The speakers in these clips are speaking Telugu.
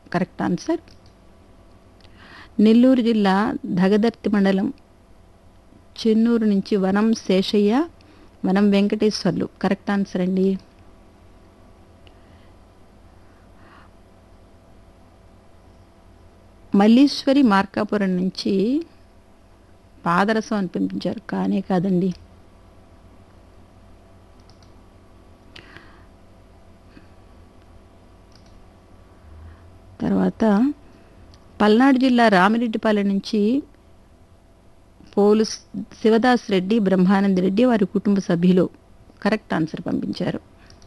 కరెక్ట్ ఆన్సర్ నెల్లూరు జిల్లా దగదర్తి మండలం చెన్నూరు నుంచి వనం శేషయ్య వనం వెంకటేశ్వర్లు కరెక్ట్ ఆన్సర్ అండి మల్లీశ్వరి మార్కాపురం నుంచి పాదరసం అని పంపించారు కానే కాదండి తర్వాత పల్నాడు జిల్లా రామిరెడ్డిపాలెం నుంచి పోలు శివదాస్ రెడ్డి బ్రహ్మానంద రెడ్డి వారి కుటుంబ సభ్యులు కరెక్ట్ ఆన్సర్ పంపించారు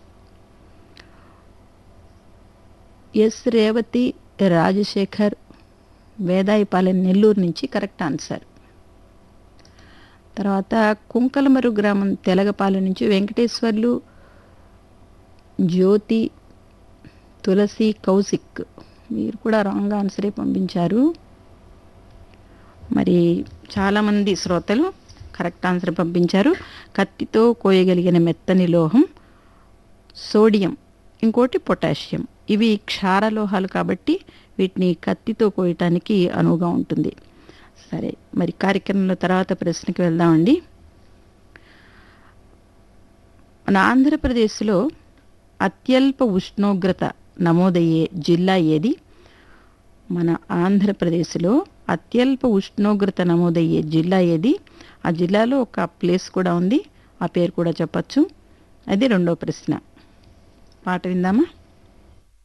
ఎస్ రేవతి రాజశేఖర్ వేదాయిపాలెం నెల్లూరు నుంచి కరెక్ట్ ఆన్సర్ తర్వాత కుంకలమరు గ్రామం తెలగపాలెం నుంచి వెంకటేశ్వర్లు జ్యోతి తులసి కౌశిక్ మీరు కూడా రాంగ్ ఆన్సరే పంపించారు మరి చాలామంది శ్రోతలు కరెక్ట్ ఆన్సర్ పంపించారు కత్తితో కోయగలిగిన మెత్తని లోహం సోడియం ఇంకోటి పొటాషియం ఇవి క్షారలోహాలు కాబట్టి వీటిని కత్తితో కోయటానికి అనువుగా ఉంటుంది సరే మరి కార్యక్రమంలో తర్వాత ప్రశ్నకి వెళ్దామండి మన ఆంధ్రప్రదేశ్లో అత్యల్ప ఉష్ణోగ్రత నమోదయ్యే జిల్లా ఏది మన ఆంధ్రప్రదేశ్లో అత్యల్ప ఉష్ణోగ్రత నమోదయ్యే జిల్లా ఏది ఆ జిల్లాలో ఒక ప్లేస్ కూడా ఉంది ఆ పేరు కూడా చెప్పచ్చు అది రెండో ప్రశ్న పాట విందామా